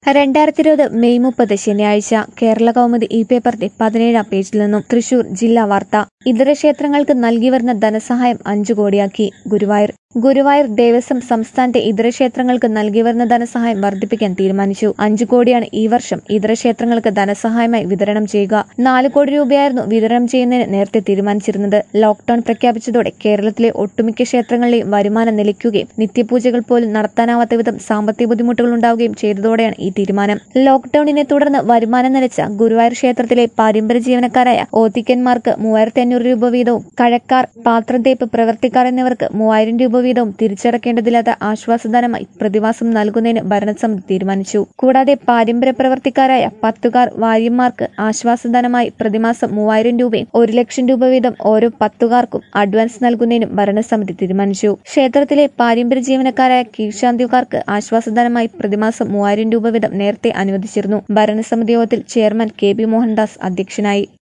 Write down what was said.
രണ്ടായിരത്തി ഇരുപത് മെയ് മുപ്പത് ശനിയാഴ്ച കേരള കൗമുദി ഈ പേപ്പറിന്റെ പതിനേഴാം പേജിൽ നിന്നും തൃശൂർ ജില്ലാ വാർത്ത ഇതര ക്ഷേത്രങ്ങൾക്ക് നൽകി വരുന്ന ധനസഹായം അഞ്ചു കോടിയാക്കി ഗുരുവായൂർ ഗുരുവായൂർ ദേവസ്വം സംസ്ഥാനത്തെ ഇതര ക്ഷേത്രങ്ങൾക്ക് നൽകി വരുന്ന ധനസഹായം വർദ്ധിപ്പിക്കാൻ തീരുമാനിച്ചു അഞ്ചു കോടിയാണ് ഈ വർഷം ഇതര ക്ഷേത്രങ്ങൾക്ക് ധനസഹായമായി വിതരണം ചെയ്യുക നാല് കോടി രൂപയായിരുന്നു വിതരണം ചെയ്യുന്നതിന് നേരത്തെ തീരുമാനിച്ചിരുന്നത് ലോക്ഡൌൺ പ്രഖ്യാപിച്ചതോടെ കേരളത്തിലെ ഒട്ടുമിക്ക ക്ഷേത്രങ്ങളിലെയും വരുമാനം നിലയ്ക്കുകയും നിത്യപൂജകൾ പോലും നടത്താനാവാത്ത വിധം സാമ്പത്തിക ബുദ്ധിമുട്ടുകൾ ഉണ്ടാവുകയും ചെയ്തതോടെയാണ് ഈ തീരുമാനം ലോക്ഡൌണിനെ തുടർന്ന് വരുമാനം നിലച്ച ഗുരുവായൂർ ക്ഷേത്രത്തിലെ പാരമ്പര്യ ജീവനക്കാരായ ഓത്തിക്കന്മാർക്ക് മൂവായിരത്തി അഞ്ഞൂറ് രൂപ വീതവും കഴക്കാർ പാത്രത്തേപ്പ് പ്രവർത്തിക്കാർ എന്നിവർക്ക് മൂവായിരം രൂപ വീതവും തിരിച്ചടക്കേണ്ടതില്ലാത്ത ആശ്വാസധനമായി പ്രതിമാസം നൽകുന്നതിന് ഭരണസമിതി തീരുമാനിച്ചു കൂടാതെ പാരമ്പര്യ പ്രവർത്തിക്കാരായ പത്തുകാർ വാര്യന്മാർക്ക് ആശ്വാസധനമായി പ്രതിമാസം മൂവായിരം രൂപയും ഒരു ലക്ഷം രൂപ വീതം ഓരോ പത്തുകാർക്കും അഡ്വാൻസ് നൽകുന്നതിനും ഭരണസമിതി തീരുമാനിച്ചു ക്ഷേത്രത്തിലെ പാരമ്പര്യ ജീവനക്കാരായ കീഴ്ശാന്തിക്കാർക്ക് ആശ്വാസധനമായി പ്രതിമാസം മൂവായിരം രൂപ വീതം നേരത്തെ അനുവദിച്ചിരുന്നു ഭരണസമിതി യോഗത്തിൽ ചെയർമാൻ കെ പി മോഹൻദാസ് അധ്യക്ഷനായി